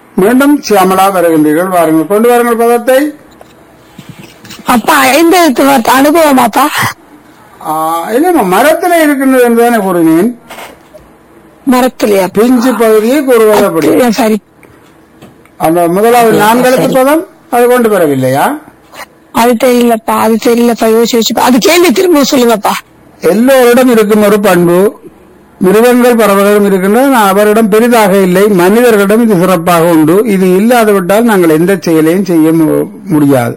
மீண்டும் சியாமலா வருகின்றீர்கள் வாருங்கள் கொண்டு வாருங்கள் பதத்தை அப்பா ஐந்து எழுத்து வார்த்தை அனுபவமாப்பா ஆ, இல்லைம்மா மரத்துல இருக்கின்றது என்றுதானே கூறினேன் மரத்திலேயா பிஞ்சு பகுதியை கூறுவது அப்படி சரி அந்த முதலாவது நான்கெழுத்து பதம் அது கொண்டு வரவில்லையா அது தெரியலப்பா அது தெரியலப்பா யோசிச்சு வச்சுப்பா அது கேள்வி திரும்ப சொல்லுங்கப்பா எல்லோரிடம் இருக்கும் ஒரு பண்பு மிருகங்கள் பறவைகளும் இருக்கின்றது நான் அவரிடம் பெரிதாக இல்லை மனிதர்களிடம் இது சிறப்பாக உண்டு இது இல்லாது விட்டால் நாங்கள் எந்த செயலையும் செய்ய மு- முடியாது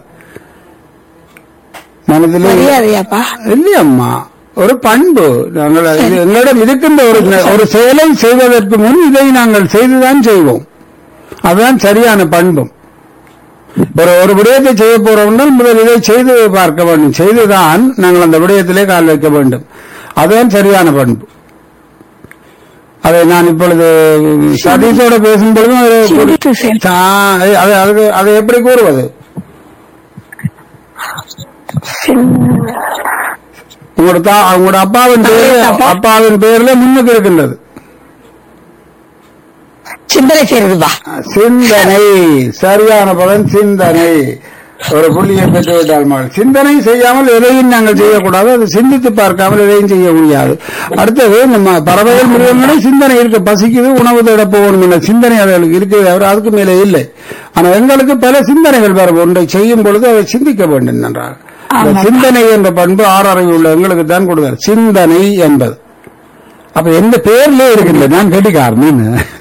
மனதிலே மரியாதையாப்பா இல்லையம்மா ஒரு பண்பு நாங்கள் இது எங்களிடம் இருக்கின்ற ஒரு ஒரு செயலை செய்வதற்கு முன் இதை நாங்கள் செய்துதான் செய்வோம் அதுதான் சரியான பண்பும் ஒரு ஒரு விடயத்தை செய்ய போறோம்னால் முதல் இதை செய்து பார்க்க வேண்டும் செய்துதான் நாங்கள் அந்த விடயத்திலே கால் வைக்க வேண்டும் அதுதான் சரியான பண்பு அதை நான் இப்பொழுது சதீஷோட பேசும் பொழுதும் ஒரு சிந்தித்து செயல். ஆ, அது- அதுக்கு அதை எப்படி கூறுவது உங்களோட தா- உங்களோட அப்பாவின் பேரு அப்பாவின் பேர்ல முன்னுக்கு இருக்கின்றது சிந்தனை செய்யறதுப்பா சிந்தனை சரியான பலன் சிந்தனை ஒரு புள்ளியை பெற்று விட்டால் மகள் சிந்தனை செய்யாமல் எதையும் நாங்கள் செய்யக்கூடாது அது சிந்தித்து பார்க்காமல் எதையும் செய்ய முடியாது அடுத்தது நம்ம பறவைகள் மிருகங்களும் சிந்தனை இருக்கு பசிக்குது உணவு தேட போகணும் என்ற சிந்தனை அவர்களுக்கு இருக்குது அவர் அதுக்கு மேலே இல்லை ஆனால் எங்களுக்கு பல சிந்தனைகள் வரும் ஒன்றை செய்யும் பொழுது அதை சிந்திக்க வேண்டும் நன்றாக இந்த ஆமாம். சிந்தனை என்ற பண்பு ஆறறிவு உள்ள எங்களுக்கு தான் கொடுத்தார் சிந்தனை என்பது அப்ப எந்த பேர்லயே இருக்கின்ற நான் கெட்டிக்காரன்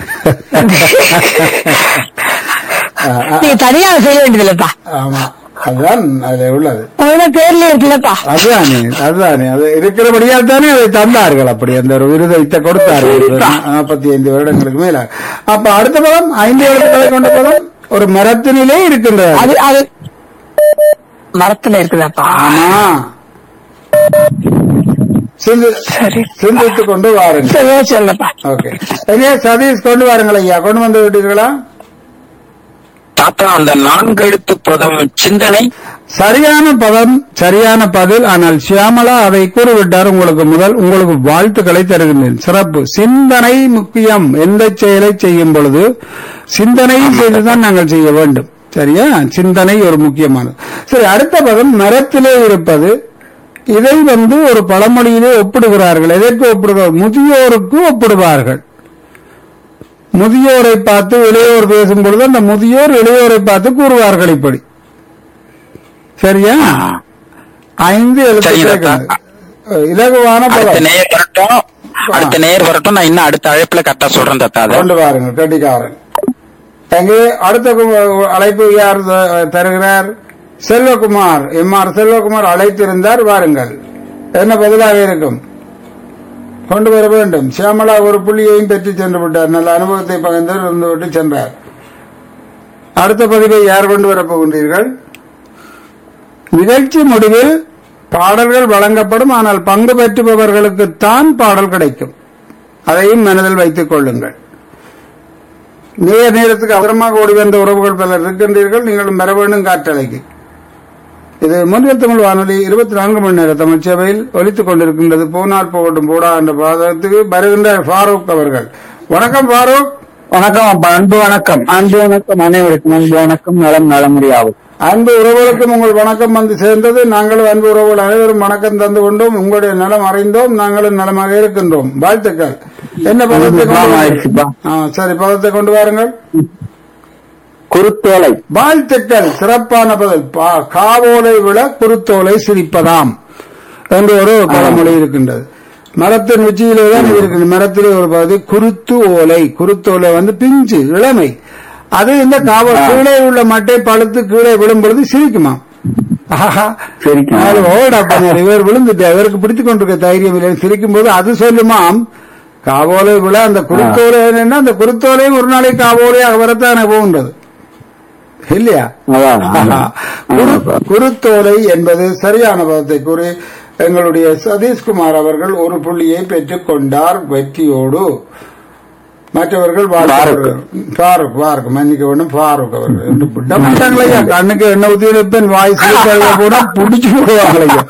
நீங்க தனியா செய்ய வேண்டியதில்லப்பா ஆமா அதுதான் அதுல உள்ளது உங்களோட பேர்ல இருக்குல்லப்பா அதுதானே அதுதானே அது இருக்கிறபடியால் தானே அதை தந்தார்கள் அப்படி அந்த ஒரு விருதத்தை கொடுத்தார்கள் நாற்பத்தி ஐந்து வருடங்களுக்கு மேல அப்ப அடுத்த பதம் ஐந்து எழுத்துக்களை கொண்ட பதம் ஒரு மரத்தினிலே இருக்கின்றது அது அது மரத்துல இருக்குதாப்பா ஆமா சிந்து சரி சிந்தித்துக் கொண்டு வாருங்கள் சரி சொல்லப்பா ஓகே எங்கே சதீஷ் கொண்டு வாருங்கள் ஐயா கொண்டு வந்து விட்டீர்களா தாத்தா அந்த நான்கு எழுத்து பதம் சிந்தனை சரியான பதம் சரியான பதில் ஆனால் சியாமலா அதை கூறிவிட்டார் உங்களுக்கு முதல் உங்களுக்கு வாழ்த்துக்களை தருகின்றேன் சிறப்பு சிந்தனை முக்கியம் எந்த செயலை செய்யும் பொழுது சிந்தனை செய்துதான் நாங்கள் செய்ய வேண்டும் சரியா சிந்தனை ஒரு முக்கியமானது சரி அடுத்த பதம் மரத்திலே இருப்பது இதை வந்து ஒரு பழமொழியிலே ஒப்பிடுகிறார்கள் எதற்கு ஒப்பிடுகிறார் முதியோருக்கு ஒப்பிடுவார்கள் முதியோரை பார்த்து இளையோர் பேசும் பொழுது அந்த முதியோர் இளையோரை பார்த்து கூறுவார்கள் இப்படி சரியா ஐந்து எழுத்து சரிங்க கேட்கிறது. தாத்தா. இலகுவான அடுத்த பதம் நேயர் வரட்டும் அடுத்த நேயர் வரட்டும் நான் இன்னும் அடுத்த அழைப்புல கரெக்டா சொல்றேன் தாத்தா அதை கொண்டு வாருங்க கட்டிக்காரன் எங்கே அடுத்த கு- அழைப்பு யார் த- தருகிறார் செல்வகுமார் எம் ஆர் செல்வகுமார் அழைத்திருந்தார் வாருங்கள் என்ன பதிலாக இருக்கும் கொண்டு வர வேண்டும் சியாமலா ஒரு புள்ளியையும் பெற்று சென்று விட்டார் நல்ல அனுபவத்தை பகிர்ந்து இருந்து விட்டு சென்றார் அடுத்த பதிவை யார் கொண்டு வரப் போகின்றீர்கள் நிகழ்ச்சி முடிவில் பாடல்கள் வழங்கப்படும் ஆனால் பங்கு பெற்றுபவர்களுக்குத்தான் பாடல் கிடைக்கும் அதையும் மனதில் வைத்துக் கொள்ளுங்கள் நேர நேரத்துக்கு அவசரமாக ஓடி வந்த உறவுகள் பலர் இருக்கின்றீர்கள் நீங்களும் பெற வேண்டும் காற்றலைக்கு இது முன்னில் தமிழ் வானொலி இருபத்தி நான்கு மணி நேர தமிழ் சேவையில் ஒலித்துக் கொண்டிருக்கின்றது போனால் போகட்டும் போடா என்ற பாதத்துக்கு வருகின்ற ஃபாரூக் அவர்கள் வணக்கம் ஃபாரூக் வணக்கம் அப்பா அன்பு வணக்கம் அன்பு வணக்கம் அனைவருக்கும் அன்பு வணக்கம் நலம் நலமுடியாகும் அன்பு உறவுகளுக்கும் உங்கள் வணக்கம் வந்து சேர்ந்தது நாங்களும் அன்பு உறவுகள் அனைவரும் வணக்கம் தந்து கொண்டோம் உங்களுடைய நலம் அறிந்தோம் நாங்களும் நலமாக இருக்கின்றோம் வாழ்த்துக்கள் என்ன பதத்தை கொண்டு நலம் வாருங்கள்? ஆயிடுச்சுப்பா. ஆ, சரி பதத்தை கொண்டு வாருங்கள் குருத்தோலை வாழ்த்துக்கள் சிறப்பான பதில் பா- காவோலை விட குருத்தோலை சிரிப்பதாம் என்று ஒரு பழமொழி இருக்கின்றது மரத்தின் உச்சியிலே தான் இது இருக்குது மரத்திலே ஒரு பகுதி குருத்து ஓலை குருத்தோலை வந்து பிஞ்சு இளமை அது இந்த காவல் கீழே உள்ள மட்டை பழுத்து கீழே விழும் பொழுது சிரிக்குமா ஆஹா. சிரிக்கும். நாலு ஓடா பண்ணார் இவர் விழுந்துட்டு அவருக்கு பிடித்துக் கொண்டிருக்க தைரியம் இல்லை சிரிக்கும் போது அது சொல்லுமாம் காவோலை விழா அந்த குருத்தோலை என்னன்னா அந்த குருத்தோலையும் ஒரு நாளைக்கு காவோலையாக வரத்தானே போகின்றது இல்லையா அதான். ஆஹா. குரு- குருத்தோலை என்பது சரியான பதத்தை கூறி எங்களுடைய சதீஷ்குமார் அவர்கள் ஒரு புள்ளியை பெற்றுக் கொண்டார் வெற்றியோடு மற்றவர்கள் வாழ்த்துகிறார்கள். ஃபாரூக் ஃபாரூக் மன்னிக்க வேண்டும் ஃபாரூக் அவர்கள் என்று விட மாட்டாங்களே கண்ணுக்கு என்ன ஊத்தி வைப்பேன் வாய் சிரிப்பாக கூட புடிச்சு விடுவாங்களே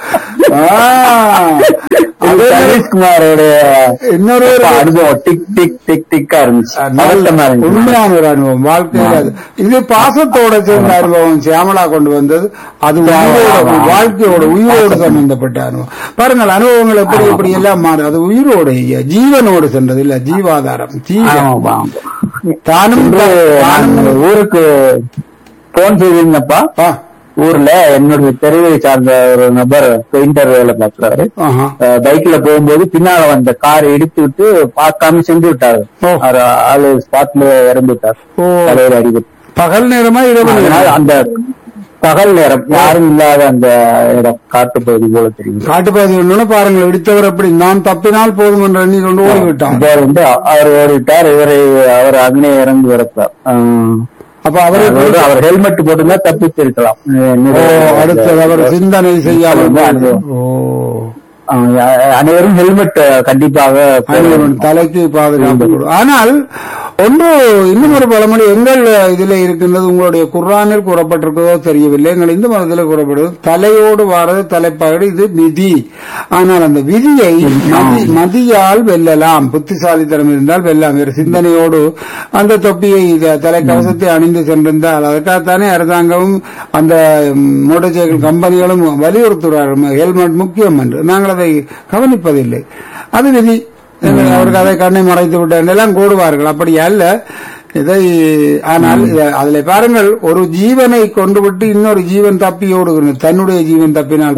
அதே சதீஷ்குமாரோடைய இன்னொரு ஒரு- அனுபவம் டிக் டிக் டிக் டிக்கா இருந்துச்சு பதட்டமா இருந்துச்சு உண்மையான ஒரு அனுபவம் வாழ்க்கையில் அது இது பாசத்தோட சேர்ந்த அனுபவம் சியாமலா கொண்டு வந்தது அது உயிரோட வாழ்க்கையோட உயிரோடு சம்பந்தப்பட்ட அனுபவம் பாருங்கள் அனுபவங்கள் எப்படி எப்படி எல்லாம் மாறும் அது உயிரோட ஐயா, ஜீவனோடு சென்றது இல்ல ஜீவாதாரம் ஜீவன் ஆமாப்பா. தானும் இன்று தானும் நான் ஊருக்கு போன் செய்திருந்தப்பா ஆ, ஊர்ல என்னுடைய தெருவை சார்ந்த ஒரு நபர் பெயிண்டர் வேலை பார்க்கிறாரு ஆஹா. அஹ் பைக்ல போகும்போது பின்னால வந்த காரை இடித்து விட்டு பார்க்காம சென்று விட்டாரு ஓ. அவர் ஆளு ஸ்பாட்ல இறந்து விட்டார் ஓ. தலைவர் அடிபட்டு பகல் நேரமா இரவு அதனால நேரமா? அந்த பகல் நேரம் யாரும் இல்லாத அந்த இடம் காட்டு பகுதி போல தெரியும் காட்டுப்பாதை ஒண்ணு பாருங்கள் இடித்தவர் அப்படி நான் தப்பினால் போதும் என்று எண்ணி கொண்டு ஓடிவிட்டான் இவர் வந்து அவர் ஓடிட்டார் இவரை அவர் அங்கனே இறந்து வரப்பார் அப்ப அவரை அதோடு அவர் ஹெல்மெட் போட்டிருந்தா தப்பித்திருக்கலாம் ஓ, அடுத்தது அவர் சிந்தனை செய்யாமல் ரொம்ப அனுபவம். ஓ அஹ் அனைவரும் ஹெல்மெட் கண்டிப்பாக அனைவரும் தலைக்கு பாதுகாப்பு கொடு. ஆனால் ஒன்று இன்னும் ஒரு பழமொழி எங்கள் இதில் இருக்கின்றது உங்களுடைய குர்ஆனில் கூறப்பட்டிருக்கிறதோ தெரியவில்லை எங்கள் இந்து மதத்தில் கூறப்படுவது தலையோடு வாரது தலைப்பாடு இது விதி ஆனால் அந்த விதியை மதி- மதியால் வெல்லலாம் புத்திசாலித்தனம் இருந்தால் வெல்லலாம் வேறு சிந்தனையோடு அந்த தொப்பியை இத- தலைக்கவசத்தை அணிந்து சென்றிருந்தால் அதற்காகத்தானே அரசாங்கமும் அந்த மோட்டார் சைக்கிள் கம்பெனிகளும் வலியுறுத்துகிறார்கள் ஹெல்மெட் முக்கியம் என்று நாங்கள் அதை கவனிப்பதில்லை அது விதி எங்கள் அவருக்கு அதை கண்ணை மறைத்து விட்டார் எல்லாம் கூடுவார்கள் அப்படி அல்ல இதை ஆனால் இத- அதில் பாருங்கள் ஒரு ஜீவனை கொண்டு விட்டு இன்னொரு ஜீவன் தப்பி ஓடுகிறது தன்னுடைய ஜீவன் தப்பினால்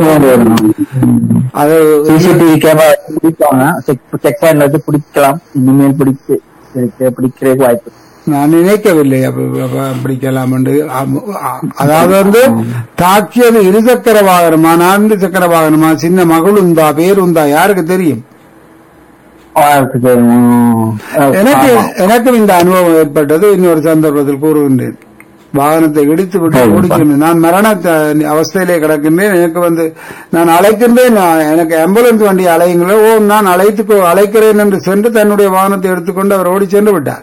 அது சிசிடிவி கேமரா பிடிப்பாங்க செக் பாயிண்ட்ல வச்சு பிடிக்கலாம் இனிமேல் பிடிச்சு இருக்கு, பிடிக்கிறதுக்கு வாய்ப்பு இருக்கு. நான் நினைக்கவில்லை அப்ப- அப்ப பிடிக்கலாம் என்று அம்- அ- அதாவது வந்து தாக்கியது இருசக்கர வாகனமா நான்கு சக்கர வாகனமா சின்ன மகளுந்தா பேருந்தா யாருக்கு தெரியும் வாய்ப்பு தெரியும். எனக்கு ஆமா. எனக்கும் இந்த அனுபவம் ஏற்பட்டது இன்னொரு சந்தர்ப்பத்தில் கூறுகின்றேன் வாகனத்தை இடித்து விட்டு சரி. ஓடிக்கொண்டு நான் மரண த- அவஸ்தையிலே கிடக்கின்றேன் எனக்கு வந்து நான் அழைக்கின்றேன் நான் எனக்கு ஆம்புலன்ஸ் வண்டி அலையுங்களோ ஓ நான் அழைத்து கொ- அழைக்கிறேன் என்று சென்று தன்னுடைய வாகனத்தை எடுத்துக்கொண்டு அவர் ஓடி சென்று விட்டார்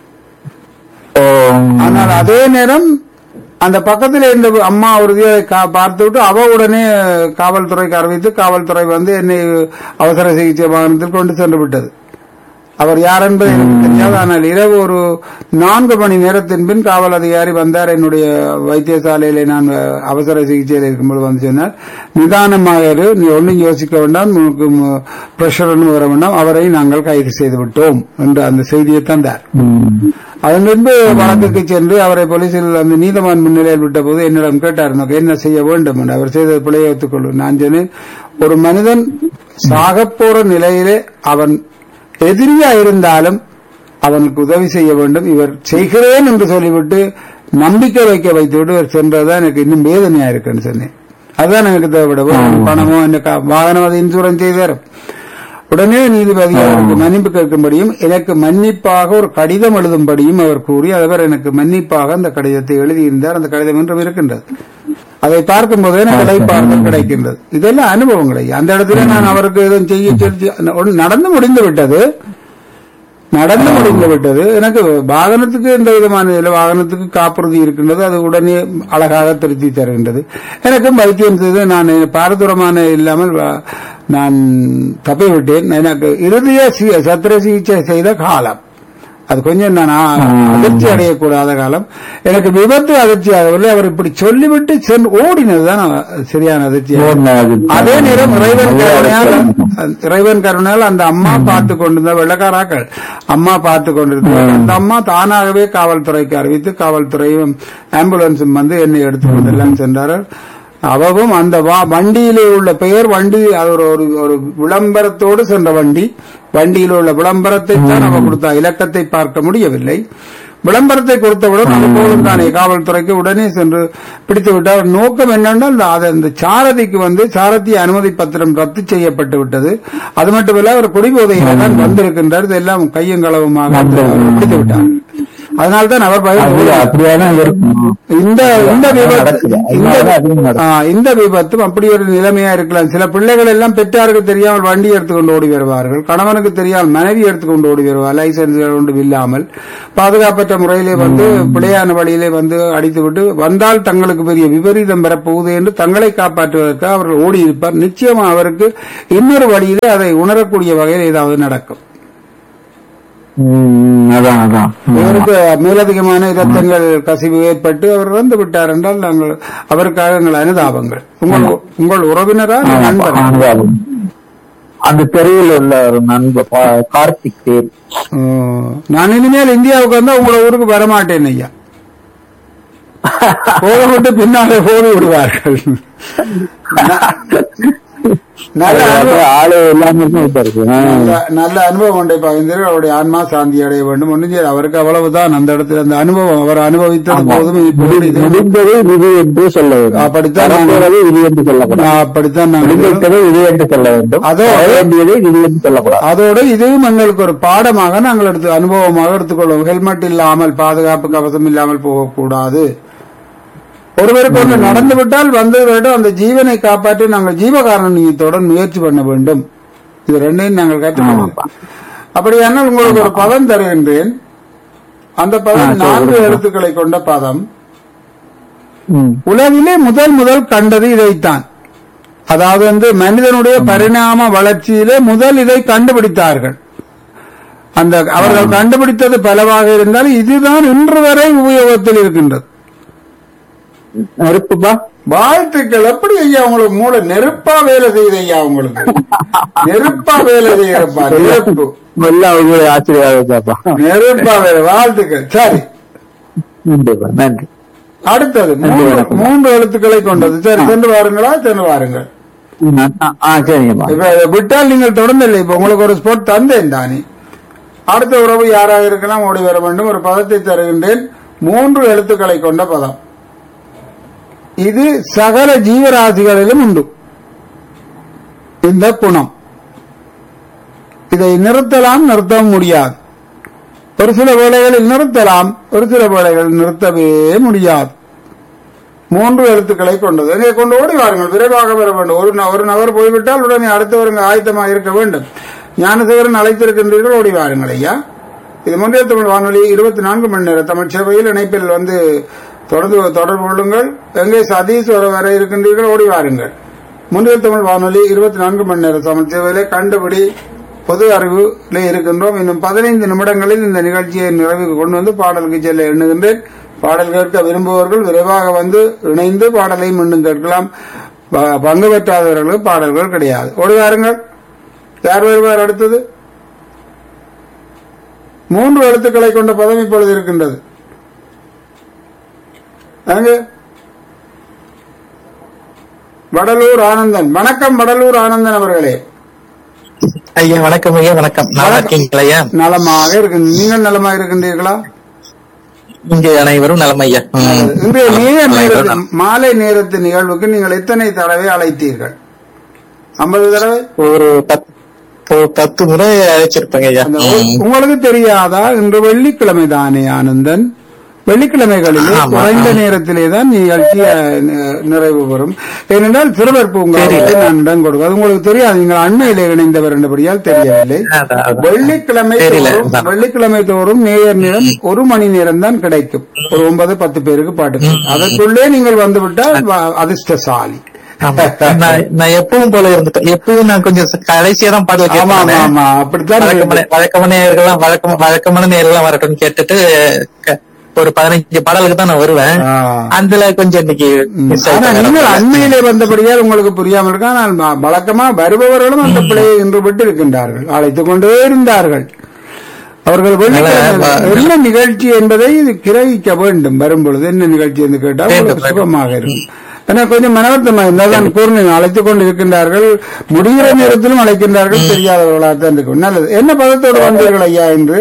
ஓ, ஆனால் அதே நேரம் அந்த பக்கத்தில் இருந்த அம்மா உறுதியை பார்த்து விட்டு அவ உடனே காவல்துறைக்கு அறிவித்து காவல்துறை வந்து என்னை அவசர சிகிச்சை வாகனத்தில் கொண்டு சென்று விட்டது அவர் யார் என்பது எனக்கு தெரியாது ஆனால் இரவு ஒரு நான்கு மணி நேரத்தின் பின் காவல் அதிகாரி வந்தார் என்னுடைய வைத்தியசாலையில நான் அஹ், அவசர சிகிச்சையில் இருக்கும்போது வந்து சொன்னார் நிதானமாக இரு நீ ஒன்றும் யோசிக்க வேண்டாம் உனக்கு பிரஷர் ஒன்றும் வர வேண்டாம் அவரை நாங்கள் கைது செய்து விட்டோம் என்று அந்த செய்தியை தந்தார் ம். அதன் பின்பு வழக்குக்கு சென்று அவரை போலீசில் அந்த நீதவான் முன்னிலையில் விட்ட போது என்னிடம் கேட்டார் "உனக்கு என்ன செய்ய வேண்டும் என்று அவர் செய்த பிழையை ஒத்துக்கொள்ளும் நான் சொன்னேன் ஒரு மனிதன் சாகப் போற நிலையிலே அவன் எதிரியா இருந்தாலும் அவனுக்கு உதவி செய்ய வேண்டும் இவர் செய்கிறேன் என்று சொல்லிவிட்டு நம்பிக்கை வைக்க வைத்துவிட்டு இவர் சென்றதுதான் எனக்கு இன்னும் வேதனையா இருக்குன்னு சொன்னேன் அதுதான் எனக்கு தேவைப்படும் பணமோ என்ன கா- வாகனம் அது இன்சூரன்ஸ் செய்து தரும் உடனே நீதிபதி அவருக்கு மன்னிப்பு கேட்கும்படியும் எனக்கு மன்னிப்பாக ஒரு கடிதம் எழுதும்படியும் அவர் கூறி அவர் எனக்கு மன்னிப்பாக அந்த கடிதத்தை எழுதியிருந்தார் அந்த கடிதம் என்றும் இருக்கின்றது அதை பார்க்கும்போது எனக்கு இடைப்பாறுதல் கிடைக்கின்றது இதெல்லாம் அனுபவங்களை அந்த இடத்துல நான் அவருக்கு எதுவும் செய்ய சொல்லி ஒண்ணு நடந்து முடிந்து விட்டது நடந்து முடிந்து விட்டது எனக்கு வாகனத்துக்கு எந்த விதமான இதில் வாகனத்துக்கு காப்புறுதி இருக்கின்றது அது உடனே அழகாக திருத்தி தருகின்றது எனக்கும் வைத்தியம் செய்து நான் பாரதூரமான இல்லாமல் வா- நான் தப்பி விட்டேன் எனக்கு இறுதிய சி- சத்திர சிகிச்சை செய்த காலம் அது கொஞ்சம் நான் ஆ- அதிர்ச்சி அடையக்கூடாத காலம் எனக்கு விபத்து அதிர்ச்சி ஆகவில்லை அவர் இப்படி சொல்லிவிட்டு சென்று ஓடினதுதான் சரியான அதிர்ச்சி ஓடினது. அதே நேரம் இறைவன் கருணையால் இறைவன் கருணையால் அந்த அம்மா பார்த்து கொண்டிருந்த வெள்ளக்காராக்கள் அம்மா பார்த்து கொண்டிருந்தார் அந்த அம்மா தானாகவே காவல்துறைக்கு அறிவித்து காவல்துறையும் ஆம்புலன்ஸும் வந்து என்னை எடுத்துக்கொண்டு எல்லாம் சென்றார்கள் அவவும் அந்த வா வண்டியிலே உள்ள பெயர் வண்டி அது ஒரு ஒரு ஒரு விளம்பரத்தோடு சென்ற வண்டி வண்டியில் உள்ள விளம்பரத்தை தான் அவ கொடுத்தா இலக்கத்தை பார்க்க முடியவில்லை விளம்பரத்தை கொடுத்தவுடன் அது போலும் தானே காவல்துறைக்கு உடனே சென்று பிடித்து விட்டார் நோக்கம் என்னென்றால் இந்த- அது அந்த சாரதிக்கு வந்து சாரதி அனுமதி பத்திரம் ரத்து செய்யப்பட்டு விட்டது அது மட்டுமல்ல அவர் குடிபோதையில தான் வந்திருக்கின்றார் இதெல்லாம் கையங்களவுமாக பிடித்து விட்டார் அதனால்தான் அவர் அது பயந்து அப்படியாதான் இருக்கும் இந்த இந்த விபத்து நடக்குது. இந்த அதனால அதிகம் நடக்குது. ஆ, இந்த விபத்தும் அப்படி ஒரு நிலைமையா இருக்கலாம் சில பிள்ளைகள் எல்லாம் பெற்றாருக்கு தெரியாமல் வண்டி எடுத்துக்கொண்டு ஓடி வருவார்கள் கணவனுக்கு தெரியாமல் மனைவி எடுத்துக்கொண்டு ஓடி வருவார் லைசன்ஸ் ஒன்று இல்லாமல் பாதுகாப்பற்ற முறையிலே வந்து பிழையான வழியிலே வந்து அடித்துவிட்டு வந்தால் தங்களுக்கு பெரிய விபரீதம் பெறப்போகுது என்று தங்களை காப்பாற்றுவதற்கு அவர்கள் ஓடி இருப்பார் நிச்சயமா அவருக்கு இன்னொரு வழியிலே அதை உணரக்கூடிய வகையில் ஏதாவது நடக்கும் ம், அதான் அதான் ம். இவருக்கு மேலதிகமான இரத்தங்கள் கசிவு ஏற்பட்டு அவர் இறந்து விட்டார் என்றால் நாங்கள் அவருக்காக எங்கள் அனுதாபங்கள் உங்கள் உங்கள் உறவினரா இல்ல நண்பரா அனுதாபம். அந்த தெருவில் உள்ள ஒரு நண்பர் பா- கார்த்திக் பேர் ஓ, நான் இனிமேல் இந்தியாவுக்கு வந்தா உங்களோட ஊருக்கு வரமாட்டேன் ஐயா போக விட்டு பின்னாலே போய் விடுவார்கள் நல்ல அனுபவம் ஆளு எல்லாமே இருக்கு ஆ. நல்ல- நல்ல அனுபவம் உண்டை பகிர்ந்தீர்கள் அவருடைய ஆன்மா சாந்தி அடைய வேண்டும் ஒன்றும் செய்யாது. அவருக்கு அவ்வளவுதான் அந்த இடத்துல அந்த அனுபவம் அவர் அனுபவித்தது போதும் இப்போது இது- முடிந்தது இது என்று சொல்ல வேண்டும் அப்படித்தான் நான் நடந்தது இது என்று சொல்லக்கூடாது நான் அப்படித்தான் நான் முடிந்துவிட்டது இது என்று சொல்ல வேண்டும் அதோ- வர வேண்டியது இது என்று சொல்லக்கூடாது அதோடு இதுவும் எங்களுக்கு ஒரு பாடமாக நாங்கள் எடுத்து அனுபவமாக எடுத்துக்கொள்வோம் ஹெல்மெட் இல்லாமல் பாதுகாப்பு கவசம் இல்லாமல் போகக்கூடாது ஒருவருக்கு ஒன்று நடந்து விட்டால் வந்து வேண்டும் அந்த ஜீவனை காப்பாற்றி நாங்கள் ஜீவகாரணீயத்துடன் முயற்சி பண்ண வேண்டும் இது ரெண்டையும் நாங்கள் கற்றுக்கொள்வோம் அப்படியானால் உங்களுக்கு ஒரு பதம் தருகின்றேன் அந்த பதம் நான்கு எழுத்துக்களை கொண்ட பதம் ம். உலகிலே முதல் முதல் கண்டது இதைத்தான் அதாவது வந்து மனிதனுடைய பரிணாம வளர்ச்சியிலே முதல் இதை கண்டுபிடித்தார்கள் அந்த அவர்கள் கண்டுபிடித்தது பலவாக இருந்தால் இதுதான் இன்று வரை உபயோகத்தில் இருக்கின்றது நெருப்புப்பா வாழ்த்துக்கள் எப்படி ஐயா உங்களுக்கு மூளை நெருப்பா வேலை செய்யுது ஐயா உங்களுக்கு நெருப்பா வேலை செய்யறப்பா நெருப்பு எல்லாம் உங்களுடைய ஆச்சரியாப்பா நெருப்பா வேலை வாழ்த்துக்கள் சரி நன்றிப்பா நன்றி அடுத்தது மூன்று மூன்று எழுத்துக்களை கொண்டது சரி சென்று வாருங்களா சென்று வாருங்கள் ம், ஆ, ஆ சரிங்கப்பா இப்ப இதை விட்டால் நீங்கள் தொடர்ந்தில்லை இப்ப உங்களுக்கு ஒரு ஸ்போர்ட் தந்தேன் தானே அடுத்த உறவு யாராக இருக்கலாம் ஓடி வர வேண்டும் ஒரு பதத்தை தருகின்றேன் மூன்று எழுத்துக்களை கொண்ட பதம் இது சகல ஜீவராசிகளிலும் உண்டு இந்த குணம் இதை நிறுத்தலாம் நிறுத்த முடியாது ஒரு சில வேளைகளில் நிறுத்தலாம் ஒரு சில வேளைகளில் நிறுத்தவே முடியாது மூன்று எழுத்துக்களை கொண்டது இங்கே கொண்டு ஓடி வாருங்கள் விரைவாக வர வேண்டும் ஒரு ந- ஒரு நபர் போய்விட்டால் உடனே அடுத்தவருங்க ஆயத்தமாக இருக்க வேண்டும் ஞானசேகரன் அழைத்திருக்கின்றீர்கள் ஓடி வாருங்கள் ஐயா இது முந்தைய தமிழ் வானொலி இருபத்தி நான்கு மணி நேர தமிழ் சேவையில் இணைப்பில் வந்து தொடர்ந்து தொடர்பு கொள்ளுங்கள் எங்கே சதீஷ் வர வர இருக்கின்றீர்கள் ஓடி வாருங்கள் முந்தைய தமிழ் வானொலி இருபத்தி நான்கு மணி நேர தமிழ் சேவையிலே கண்டுபிடி பொது அறிவுல இருக்கின்றோம் இன்னும் பதினைந்து நிமிடங்களில் இந்த நிகழ்ச்சியை நிறைவுக்கு கொண்டு வந்து பாடலுக்கு செல்ல எண்ணுகின்றேன் பாடல் கேட்க விரும்புபவர்கள் விரைவாக வந்து இணைந்து பாடலை மீண்டும் கேட்கலாம் ப- பங்கு பெற்றாதவர்களுக்கு பாடல்கள் கிடையாது ஓடி வாருங்கள் யார் வருவார் அடுத்தது மூன்று எழுத்துக்களை கொண்ட பதம் இப்பொழுது இருக்கின்றது அங்கே வடலூர் ஆனந்தன் வணக்கம் வடலூர் ஆனந்தன் அவர்களே ஐயா வணக்கம் ஐயா வணக்கம் நல்லா இருக்கீங்களா ஐயா நலமாக இருக்கு நீங்கள் நலமாக இருக்கின்றீர்களா இங்க அனைவரும் நலம் ஐயா ம். இன்றைய நேர அனைவரும் நேரத்து நலம். மாலை நேரத்து நிகழ்வுக்கு நீங்கள் எத்தனை தடவை அழைத்தீர்கள் ஐம்பது தடவை ஒரு பத்து ஒரு பத்து முறை அழைச்சிருப்பேங்க ஐயா அந்த ம். உங்களுக்கு தெரியாதா இன்று வெள்ளிக்கிழமை தானே ஆனந்தன் வெள்ளிக்கிழமைகளிலே ஆமா, குறைந்த ஆமா. நேரத்திலே தான் நிகழ்ச்சி அஹ், நி- நிறைவு பெறும் ஏனென்றால் சிறுவர் பூங்காவுக்கு நான் இடம் கொடுக்கும் அது உங்களுக்கு தெரியாது நீங்கள் அண்மையிலே இணைந்தவர் என்றபடியால் தெரியவில்லை அதான், அதான். வெள்ளிக்கிழமை தெரியல, தோறும் அதான். வெள்ளிக்கிழமை தோறும் நேயர் நேரம் ஒரு மணி நேரம் தான் கிடைக்கும் ஒரு ஒன்பது பத்து பேருக்கு பாட்டு அதற்குள்ளே நீங்கள் வந்துவிட்டால் வ- அதிர்ஷ்டசாலி ஆமா. நான் நான் எப்பவும் போல இருந்துட்டேன் எப்பவும் நான் கொஞ்சம் கடைசியா தான் பாடல் ஆமா ஆமா கேட்பேன் ஆமா அப்படித்தான் வழக்கமான வழக்கமான நேர்கள்லாம் வழக்கம் வழக்கமான நேர்கள்லாம் வரட்டும்னு கேட்டுட்டு க- ஒரு பதினஞ்சு பாடலுக்கு தான் நான் வருவேன் ஆ. அதுல கொஞ்சம் இன்னைக்கு மிஸ் ஆனா ஆயிட்டேன் நீங்கள் அண்மையிலே வந்தபடியால் உங்களுக்கு புரியாமல் இருக்க ஆனால் வ- வழக்கமா வருபவர்களும் அந்த பிள்ளையை இன்று விட்டு இருக்கின்றார்கள் அழைத்துக் கொண்டே இருந்தார்கள் அவர்கள் வெள்ளிக்கிழமை நல்ல- என்ன நிகழ்ச்சி என்பதை இது கிரகிக்க வேண்டும் வரும்பொழுது என்ன நிகழ்ச்சி என்று கேட்டால் வேண்டும், உங்களுக்கு சுகமாக இருக்கும் ஏன்னா கொஞ்சம் மனவர்த்தமா இருந்தால் தான் கூர்ணன் அழைத்துக் கொண்டு இருக்கின்றார்கள் முடிகிற நேரத்திலும் அழைக்கின்றார்கள் தெரியாதவர்களாக தான் இருக்கும் நல்லது என்ன பதத்தோடு வந்தீர்கள் ஐயா என்று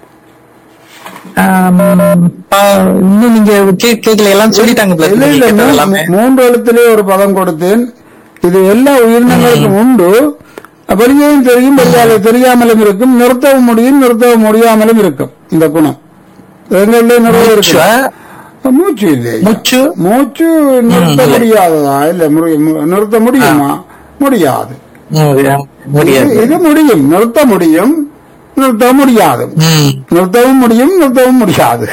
ஆம், ஆ, இன்னும் நீங்க கே- கேக்கல எல்லாம் சொல்லிட்டாங்க போல இல்ல இருக்கு. இல்ல நீங்க கேட்டது மூ- எல்லாமே மூன்று எழுத்திலே ஒரு பதம் கொடுத்தேன் இது எல்லா உயிரினங்களுக்கும் உண்டு வெளியேயும் தெரியும் வெளியாலே தெரியாமலும் இருக்கும் நிறுத்தவும் முடியும் நிறுத்தவும் முடியாமலும் இருக்கும் இந்த குணம் எங்கள்ல நிறைய இருக்கு மூச்சா? மூச்சு இல்லை முச்சு மூச்சு நிறுத்த முடியாததா இல்ல முடி- மு- நிறுத்த முடியுமா முடியாது முடியாது. முடியாது இது- இது முடியும் நிறுத்த முடியும் நிறுத்த முடியாது ம். நிறுத்தவும் முடியும் நிறுத்தவும் முடியாது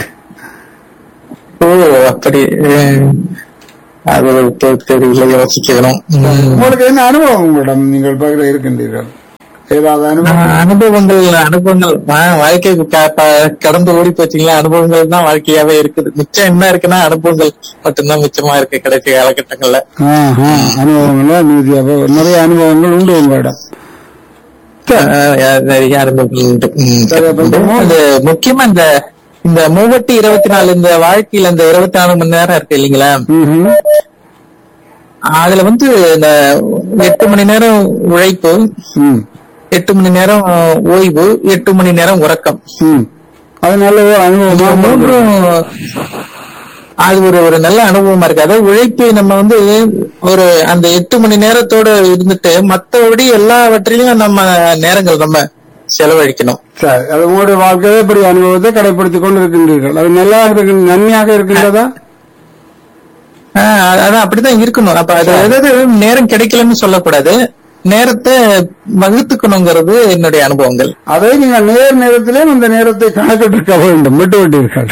ஓ அப்படி ம். அது ஒரு தெ- தெரியல யோசிக்கணும் ம். உங்களுக்கு என்ன அனுபவம் உங்களிடம் நீங்கள் பகிர இருக்கின்றீர்கள் ஏதாவது அனுபவம் ஆஹ் அனுபவங்கள் அனுபவங்கள் ஆஹ் வாழ்க்கைக்கு க- ப- கடந்து ஓடி போச்சுங்களா அனுபவங்கள் தான் வாழ்க்கையாவே இருக்குது மிச்சம் என்ன இருக்குன்னா அனுபவங்கள் மட்டும்தான் மிச்சமா இருக்கு கடைசி காலகட்டங்கள்ல ஆஹா, அனுபவங்கள் மீதியாக நிறைய அனுபவங்கள் உண்டு உங்களிடம் சரி. ஆஹ் நிறைய அனுபவங்கள் உண்டு ம். சரி, அப்ப இந்த மூ- அது முக்கியமா இந்த இந்த மூவட்டி இருபத்தி நாலு இந்த வாழ்க்கையில இந்த இருபத்தி நாலு மணி நேரம் இருக்கு இல்லைங்களா ம்ஹும். அதுல வந்து இந்த எட்டு மணி நேரம் உழைப்பு ம், எட்டு மணி நேரம் ஓய்வு எட்டு மணி நேரம் உறக்கம் ம். அது நல்ல ஒரு இந்த அனுபவமா மூன்றும் அது ஒரு ஒரு நல்ல அனுபவமா இருக்கு அதாவது உழைப்பு நம்ம வந்து ஒரு அந்த எட்டு மணி நேரத்தோட இருந்துட்டு மத்தபடி எல்லாவற்றிலையும் நம்ம நேரங்கள் நம்ம செலவழிக்கணும் சரி அது உங்களுடைய வாழ்க்கையை இப்படி அனுபவத்தை கடைபிடித்துக் கொண்டு இருக்கின்றீர்கள் அது நல்லா இருக்கு நன்மையாக இருக்கின்றதா ஆஹ் அது- அதான் அப்படிதான் இருக்கணும் அப்ப அது அதாவது நேரம் கிடைக்கலன்னு சொல்லக்கூடாது நேரத்தை வகுத்துக்கணுங்கிறது என்னுடைய அனுபவங்கள் அதை நீங்கள் நேர் நேரத்திலே அந்த நேரத்தை கணக்கிட்டிருக்க வேண்டும் விட்டு விட்டீர்கள்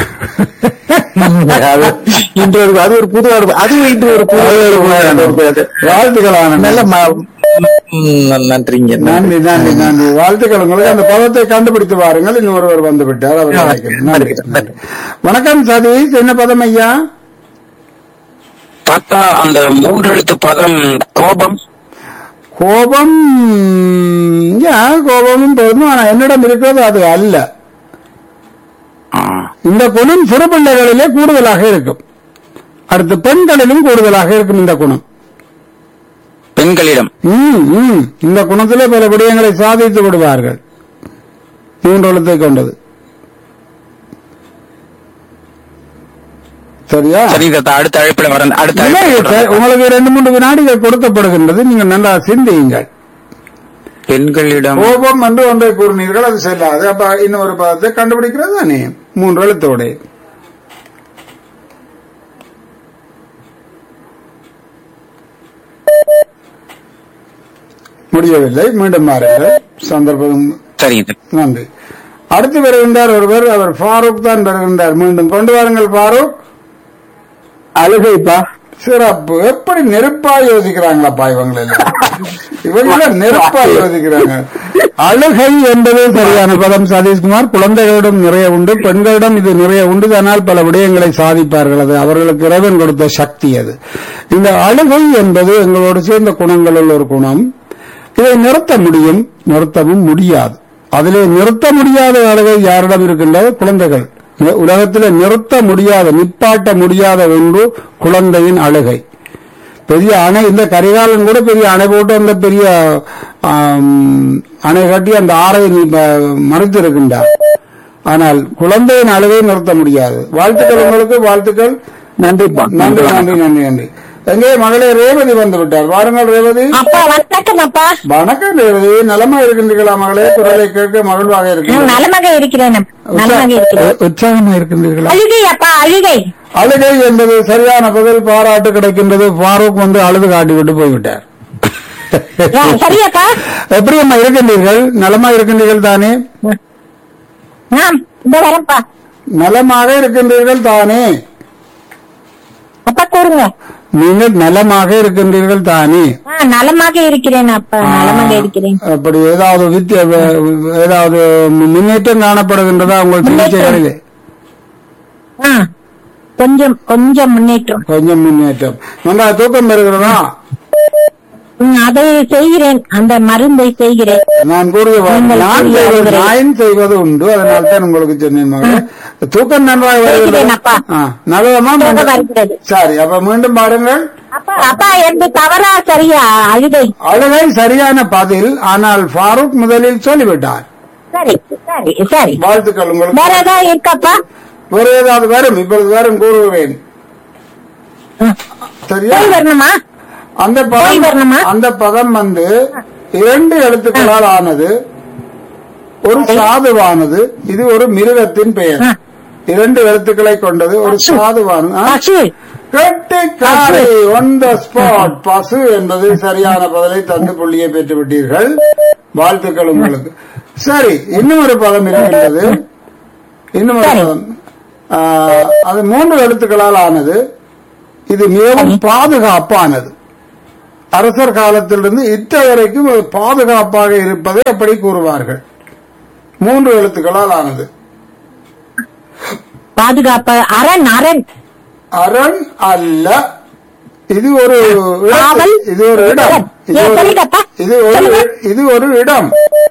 அது இன்று ஒரு அது ஒரு புது அனுபவம் அதுவும் இன்று ஒரு புது அனுபவம் அது. வாழ்த்துக்களான நல்ல ம- ம், நன்றிங்க நன்றி நன்றி நன்றி வாழ்த்துக்கள் உங்களுக்கு அந்த பதத்தை கண்டுபிடித்து வாருங்கள் இன்னொருவர் வந்து விட்டார் அவர் ஆ, நினைக்கிறேன். நன்றி நன்றி, நன்றி. வணக்கம் சதீஷ் என்ன பதம் ஐயா பார்த்தா அந்த மூன்று எழுத்து பதம் கோபம் கோபம் யா கோபமும் போதும் ஆனா என்னிடம் இருக்கிறது அது அல்ல ஆ, இந்த குணம் சிறு பிள்ளைகளிலே கூடுதலாக இருக்கும் அடுத்து பெண்களிலும் கூடுதலாக இருக்கும் இந்த குணம் பெண்களிடம் ம், ம். இந்த குணத்திலே பல விடயங்களை சாதித்து விடுவார்கள் மூன்று எழுத்தை கொண்டது சரியா சரி தாத்தா அடுத்த அழைப்புல வர அடுத்த இல்லை, அழைப்புல சார், வரேன். உங்களுக்கு ரெண்டு மூன்று வினாடிகள் கொடுக்கப்படுகின்றது நீங்கள் நல்லா சிந்தியுங்கள் பெண்களிடம் கோபம் என்று ஒன்றை கூறினீர்கள் அது செல்லாது அப்ப இன்னொரு பதத்தை கண்டுபிடிக்கிறது தானே மூன்று எழுத்தோட முடியவில்லை மீண்டும் மாறுங்கள் சந்தர்ப்பம் சரிங்க நன்றி அடுத்து வருகின்றார் ஒருவர் அவர் ஃபாரூக் தான் வருகின்றார் மீண்டும் கொண்டு வாருங்கள் ஃபாரூக் அழுகைப்பா சிறப்பு எப்படி நெருப்பா யோசிக்கிறாங்களாப்பா இவங்க எல்லாம் இவங்க நெருப்பா யோசிக்கிறாங்க அழுகை என்பது சரியான பதம் சதீஷ்குமார் குழந்தைகளிடம் நிறைய உண்டு பெண்களிடம் இது நிறைய உண்டு ஆனால் பல விடயங்களை சாதிப்பார்கள் அது அவர்களுக்கு இறைவன் கொடுத்த சக்தி அது இந்த அழுகை என்பது எங்களோடு சேர்ந்த குணங்களில் ஒரு குணம் இதை நிறுத்த முடியும் நிறுத்தவும் முடியாது அதிலே நிறுத்த முடியாத அழுகை யாரிடம் இருக்கின்றது குழந்தைகள் நி- உலகத்திலே நிறுத்த முடியாத நிப்பாட்ட முடியாத ஒன்று குழந்தையின் அழுகை பெரிய அணை இந்த கரிகாலன் கூட பெரிய அணை போட்டு அந்த பெரிய ஆம், அணை கட்டி அந்த ஆறை நீ ப- மறைத்திருக்கின்றார் ஆனால் குழந்தையின் அழுகை நிறுத்த முடியாது வாழ்த்துக்கள் உங்களுக்கு வாழ்த்துக்கள் நன்றிப்பா நன்றி நன்றி நன்றி நன்றி எங்கே மகளே ரேவதி வந்து விட்டார் வாருங்கள் ரேவதி அப்பா வணக்கம் அப்பா வணக்கம் ரேவதி நலமா இருக்கின்றீர்களா மகளே குரலை கேட்க மகிழ்வாக நான் இருக்கிறீர்கள் நலமாக இருக்கிறேன் நலமாக இருக்கிறேன் உற்சாகமா இருக்கின்றீர்களா அழுகை அப்பா அழுகை அழுகை என்பது சரியான பதில் பாராட்டு கிடைக்கின்றது ஃபாரூக் வந்து அழுது காட்டிவிட்டு போய்விட்டார் ஆ, சரியாப்பா எப்படி அம்மா இருக்கின்றீர்கள் நலமா இருக்கின்றீர்கள் தானே ஆ இந்த வரேன்ப்பா நலமாக இருக்கின்றீர்கள் தானே அப்பா கூறுங்க நீங்கள் நலமாக இருக்கின்றீர்கள் தானே ஆ நலமாக இருக்கிறேன் அப்பா நலமாக இருக்கிறேன் அப்படி ஏதாவது வித்திய ஏதாவது முன்னேற்றம் காணப்படுகின்றதா உங்கள் சிகிச்சைகளிலே ஆ கொஞ்சம் கொஞ்சம் முன்னேற்றம் கொஞ்சம் முன்னேற்றம் நல்லா தூக்கம் வருகிறதா ம், அதை செய்கிறேன் அந்த மருந்தை செய்கிறேன் நான் கூறிய வா- நீங்கள் நான் கூறிய செய்வது அறிவுரை. நான் செய்வது உண்டு அதனால தான் உங்களுக்கு சொன்னேன் மகளே தூக்கம் நன்றாக வருகிறது செய்கிறேன் அப்பா. ஆ, நல்லதம்மா தூக்கம் மீண்டும். வருகிறது. சரி அப்ப மீண்டும் பாருங்கள் அப்பா அப்பா என்று தவறா சரியா அழுகை அழுகை சரியான பதில் ஆனால் ஃபாரூக் முதலில் சொல்லிவிட்டார் சரி சரி சரி வாழ்த்துக்கள் வேற உங்களுக்கு ஏதாவது இருக்காப்பா வேறு ஏதாவது வரும் இப்பொழுது வரும் கூறுகிறேன் சரியா போய் வரணுமா அந்த போய் பதம் வரணுமா? அந்த பதம் வந்து இரண்டு எழுத்துக்களால் ஆனது ஒரு சாதுவானது இது ஒரு மிருகத்தின் பெயர் ஆ. இரண்டு எழுத்துக்களை கொண்டது ஒரு பசு. சாதுவான ஆ? பசு கெட்டிக்காரி on the spot பசு என்பது சரியான பதிலை தந்து புள்ளியை பெற்று விட்டீர்கள் வாழ்த்துக்கள் உங்களுக்கு சரி இன்னும் ஒரு பதம் இருக்கின்றது இன்னும் ஒரு சரி. பதம் ஆ, அது மூன்று எழுத்துக்களால் ஆனது இது மிகவும் பாதுகாப்பானது அரசர் காலத்திலிருந்து இத்த வரைக்கும் அது பாதுகாப்பாக இருப்பதை அப்படி கூறுவார்கள் மூன்று எழுத்துக்களால் ஆனது பாதுகாப்பு அரண் அரண் அரண் அல்ல இது ஒரு இடத்து- காவல்? இது ஒரு இடம் இது ஏன் ஒரு- சொல்லுங்கப்பா. இது ஒரு சொல்லுங்க. இது ஒரு இடம்